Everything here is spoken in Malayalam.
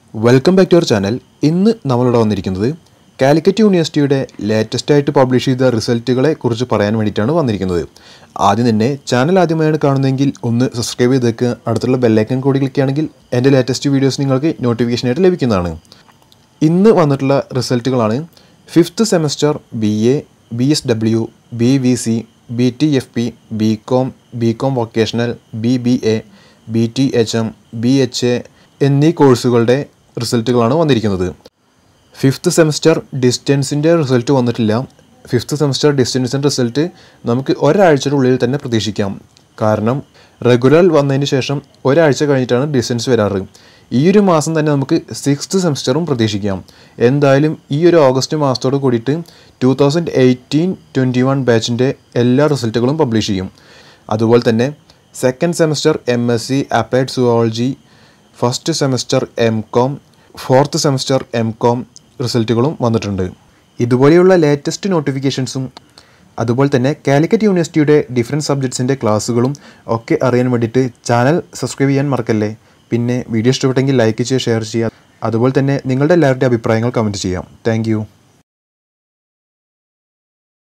welcome back to our channel ഇന്ന് നമ്മളിവിടെ വന്നിരിക്കുന്നത് കാലിക്കറ്റ് യൂണിവേഴ്സിറ്റിയുടെ ലേറ്റസ്റ്റ് ആയിട്ട് പബ്ലിഷ് ചെയ്ത റിസൾട്ടുകളെ കുറിച്ച് പറയാൻ വേണ്ടിയിട്ടാണ് വന്നിരിക്കുന്നത് ആദ്യം തന്നെ ചാനൽ ആദ്യമായാണ് കാണുന്നതെങ്കിൽ ഒന്ന് സബ്സ്ക്രൈബ് ചെയ്തേക്ക് അടുത്തുള്ള ബെല്ലൈക്കൺ കൂടി ക്ലിക്ക് ചെയ്യുകയാണെങ്കിൽ എൻ്റെ ലേറ്റസ്റ്റ് വീഡിയോസ് നിങ്ങൾക്ക് നോട്ടിഫിക്കേഷനായിട്ട് ലഭിക്കുന്നതാണ് ഇന്ന് വന്നിട്ടുള്ള റിസൾട്ടുകളാണ് fifth semester B A B S W B V C B T F P B com B com vocational B B A B T H M B H A എന്നീ കോഴ്സുകളുടെ റിസൾട്ടുകളാണ് വന്നിരിക്കുന്നത് ഫിഫ്ത്ത് സെമസ്റ്റർ ഡിസ്റ്റൻസിൻ്റെ റിസൾട്ട് വന്നിട്ടില്ല ഫിഫ്ത്ത് സെമസ്റ്റർ ഡിസ്റ്റൻസിൻ്റെ റിസൾട്ട് നമുക്ക് ഒരാഴ്ചയുടെ ഉള്ളിൽ തന്നെ പ്രതീക്ഷിക്കാം കാരണം റെഗുലർ വന്നതിന് ശേഷം ഒരാഴ്ച കഴിഞ്ഞിട്ടാണ് ഡിസ്റ്റൻസ് വരാറ് ഈ ഒരു മാസം തന്നെ നമുക്ക് സിക്സ്ത് സെമസ്റ്ററും പ്രതീക്ഷിക്കാം എന്തായാലും ഈ ഒരു ഓഗസ്റ്റ് മാസത്തോട് കൂടിയിട്ട് two thousand eighteen twenty one ബാച്ചിൻ്റെ എല്ലാ റിസൾട്ടുകളും പബ്ലിഷ് ചെയ്യും അതുപോലെ തന്നെ second semester M S C applied zoology first semester M com fourth semester M com റിസൾട്ടുകളും വന്നിട്ടുണ്ട് ഇതുപോലെയുള്ള ലേറ്റസ്റ്റ് നോട്ടിഫിക്കേഷൻസും അതുപോലെ തന്നെ കാലിക്കറ്റ് യൂണിവേഴ്സിറ്റിയുടെ ഡിഫറെൻറ്റ് സബ്ജക്ട്സിൻ്റെ ക്ലാസ്സുകളും ഒക്കെ അറിയാൻ വേണ്ടിയിട്ട് ചാനൽ സബ്സ്ക്രൈബ് ചെയ്യാൻ മറക്കല്ലേ പിന്നെ വീഡിയോ ഇഷ്ടപ്പെട്ടെങ്കിൽ ലൈക്ക് ചെയ്യുക ഷെയർ ചെയ്യുക അതുപോലെ തന്നെ നിങ്ങളുടെ എല്ലാവരുടെയും അഭിപ്രായങ്ങൾ കമൻറ്റ് ചെയ്യാം താങ്ക്